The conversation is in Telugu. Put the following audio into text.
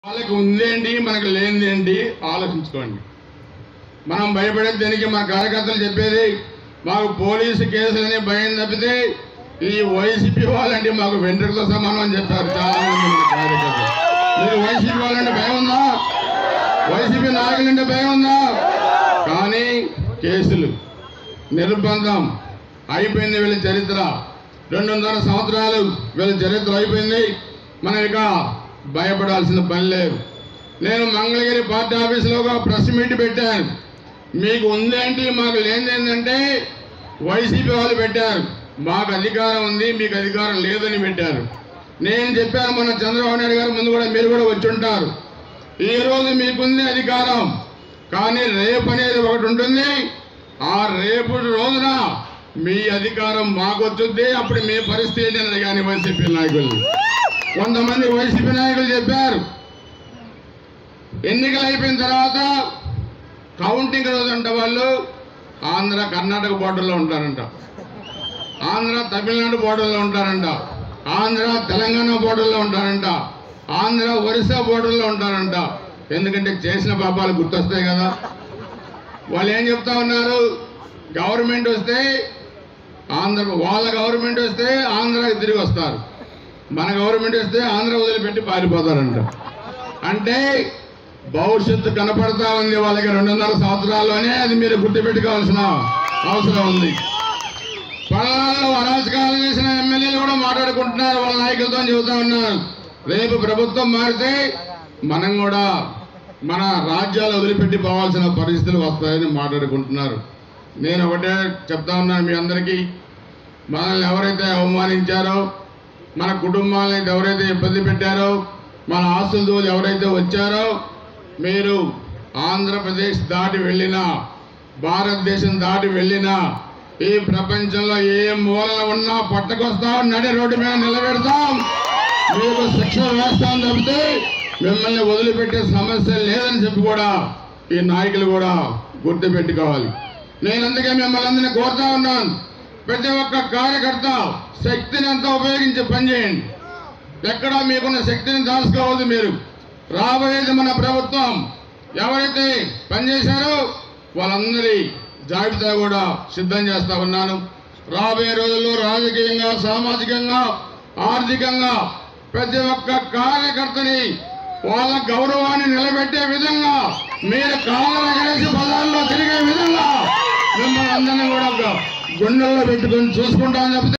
వాళ్ళకి ఉందేంటి మనకు లేనిదేంటి ఆలోచించుకోండి మనం భయపడే దానికి మా కార్యకర్తలు చెప్పేది మాకు పోలీసు కేసులని భయం తప్పితే ఈ వైసీపీ వాళ్ళంటే మాకు వెంట్రుకతో సమానం అని చెప్పారు చాలా మంది మన కార్యకర్తలు మీరు వైసీపీ వాళ్ళంటే భయం ఉందా వైసీపీ నాయకులంటే భయం ఉందా కానీ కేసులు నిర్బంధం అయిపోయింది వీళ్ళ చరిత్ర రెండున్నర సంవత్సరాలు వీళ్ళ చరిత్ర అయిపోయింది మనం ఇక భయపడాల్సిన పని లేదు నేను మంగళగిరి పార్టీ ఆఫీసులో ఒక ప్రెస్ మీట్ పెట్టాను మీకు ఉందేంటి మాకు లేనిదేంటంటే వైసీపీ వాళ్ళు పెట్టారు మాకు అధికారం ఉంది మీకు అధికారం లేదని పెట్టారు నేను చెప్పాను మన చంద్రబాబు నాయుడు గారు ముందు కూడా మీరు కూడా వచ్చి ఉంటారు ఈ రోజు మీకుంది అధికారం కానీ రేపు అనేది ఒకటి ఉంటుంది ఆ రేపు రోజున మీ అధికారం మాకు వచ్చుద్ది అప్పుడు మీ పరిస్థితి ఏంటి అని అడిగాను వైసీపీ నాయకులు కొంతమంది వైసీపీ నాయకులు చెప్పారు ఎన్నికలు అయిపోయిన తర్వాత కౌంటింగ్ రోజు అంట వాళ్ళు ఆంధ్ర కర్ణాటక బోర్డర్లో ఉంటారంట ఆంధ్ర తమిళనాడు బోర్డర్లో ఉంటారంట ఆంధ్ర తెలంగాణ బోర్డర్లో ఉంటారంట ఆంధ్ర ఒరిస్సా బోర్డర్లో ఉంటారంట ఎందుకంటే చేసిన పాపాలు గుర్తొస్తాయి కదా వాళ్ళు ఏం చెప్తా ఉన్నారు గవర్నమెంట్ వస్తే ఆంధ్ర వాళ్ళ గవర్నమెంట్ వస్తే ఆంధ్రాకి తిరిగి వస్తారు మన గవర్నమెంట్ వస్తే ఆంధ్ర వదిలిపెట్టి పారిపోతారంట అంటే భవిష్యత్తు కనపడతా ఉంది వాళ్ళకి రెండున్నర సంవత్సరాల్లోనే అది మీరు గుర్తుపెట్టుకోవాల్సిన అవసరం ఉంది పలానాలో అరాచకాలు చేసిన ఎమ్మెల్యేలు కూడా మాట్లాడుకుంటున్నారు వాళ్ళ నాయకులతో చెబుతా ఉన్నారు రేపు ప్రభుత్వం మారితే మనం కూడా మన రాజ్యాలు వదిలిపెట్టి పోవాల్సిన పరిస్థితులు వస్తాయని మాట్లాడుకుంటున్నారు నేను ఒకటే చెప్తా ఉన్నాను మీ అందరికీ మనల్ని ఎవరైతే అవమానించారో మన కుటుంబాలను అయితే ఎవరైతే ఇబ్బంది పెట్టారో మన ఆస్తులు ఎవరైతే వచ్చారో మీరు ఆంధ్రప్రదేశ్ దాటి వెళ్ళినా భారతదేశం దాటి వెళ్ళినా ఈ ప్రపంచంలో ఏ మూలన ఉన్నా పట్టుకొస్తాం నడి రోడ్డు మీద నిలబెడతాం మీకు శిక్ష వేస్తాం తప్పితే మిమ్మల్ని వదిలిపెట్టే సమస్య లేదని చెప్పి కూడా ఈ నాయకులు కూడా గుర్తుపెట్టుకోవాలి నేను అందుకే మిమ్మల్ని అందరినీ కోరుతా ఉన్నాను ప్రతి ఒక్క కార్యకర్త శక్తిని అంతా ఉపయోగించి పనిచేయండి ఎక్కడ మీకున్న శక్తిని దాచుకోవద్దు మీరు రాబోయేది మన ప్రభుత్వం ఎవరైతే పనిచేశారో వాళ్ళందరి జాబితా కూడా సిద్ధం చేస్తా ఉన్నాను రాబోయే రోజుల్లో రాజకీయంగా సామాజికంగా ఆర్థికంగా ప్రతి ఒక్క కార్యకర్తని వాళ్ళ గౌరవాన్ని నిలబెట్టే విధంగా మీరు కాళ్ళ ఎగరేసి పదాల్లో తిరిగే విధంగా మిమ్మల్ని అందరినీ కూడా ఒక గుండెల్లో పెట్టుకొని చూసుకుంటామని చెప్తే